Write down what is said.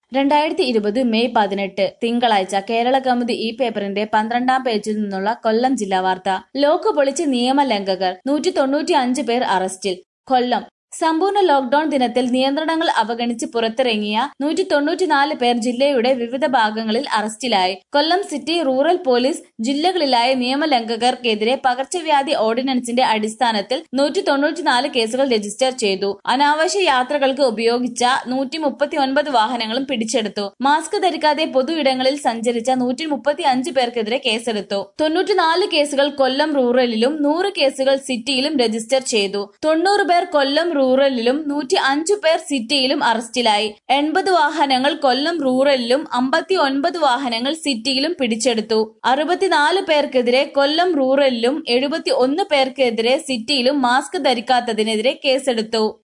രണ്ടായിരത്തി ഇരുപത് മെയ് പതിനെട്ട് തിങ്കളാഴ്ച കേരള കൗമുദി ഈ പേപ്പറിന്റെ പന്ത്രണ്ടാം പേജിൽ നിന്നുള്ള കൊല്ലം ജില്ലാ വാർത്ത ലോക്ക് പൊളിച്ച് നിയമലംഘകർ നൂറ്റി തൊണ്ണൂറ്റി അഞ്ച് പേർ അറസ്റ്റിൽ കൊല്ലം സമ്പൂർണ്ണ ലോക്ഡൌൺ ദിനത്തിൽ നിയന്ത്രണങ്ങൾ അവഗണിച്ച് പുറത്തിറങ്ങിയ നൂറ്റി തൊണ്ണൂറ്റിനാല് പേർ ജില്ലയുടെ വിവിധ ഭാഗങ്ങളിൽ അറസ്റ്റിലായി കൊല്ലം സിറ്റി റൂറൽ പോലീസ് ജില്ലകളിലായ നിയമലംഘകർക്കെതിരെ പകർച്ചവ്യാധി ഓർഡിനൻസിന്റെ അടിസ്ഥാനത്തിൽ നൂറ്റി തൊണ്ണൂറ്റിനാല് കേസുകൾ രജിസ്റ്റർ ചെയ്തു അനാവശ്യ യാത്രകൾക്ക് ഉപയോഗിച്ച നൂറ്റി മുപ്പത്തി ഒൻപത് വാഹനങ്ങളും പിടിച്ചെടുത്തു മാസ്ക് ധരിക്കാതെ പൊതു ഇടങ്ങളിൽ സഞ്ചരിച്ച നൂറ്റി മുപ്പത്തി അഞ്ച് പേർക്കെതിരെ കേസെടുത്തു തൊണ്ണൂറ്റിനാല് കേസുകൾ കൊല്ലം റൂറലിലും നൂറ് കേസുകൾ സിറ്റിയിലും രജിസ്റ്റർ ചെയ്തു തൊണ്ണൂറ് പേർ കൊല്ലം റൂറലിലും നൂറ്റി അഞ്ചു പേർ സിറ്റിയിലും അറസ്റ്റിലായി എൺപത് വാഹനങ്ങൾ കൊല്ലം റൂറലിലും അമ്പത്തി ഒൻപത് വാഹനങ്ങൾ സിറ്റിയിലും പിടിച്ചെടുത്തു അറുപത്തിനാല് പേർക്കെതിരെ കൊല്ലം റൂറലിലും എഴുപത്തി ഒന്ന് പേർക്കെതിരെ സിറ്റിയിലും മാസ്ക് ധരിക്കാത്തതിനെതിരെ കേസെടുത്തു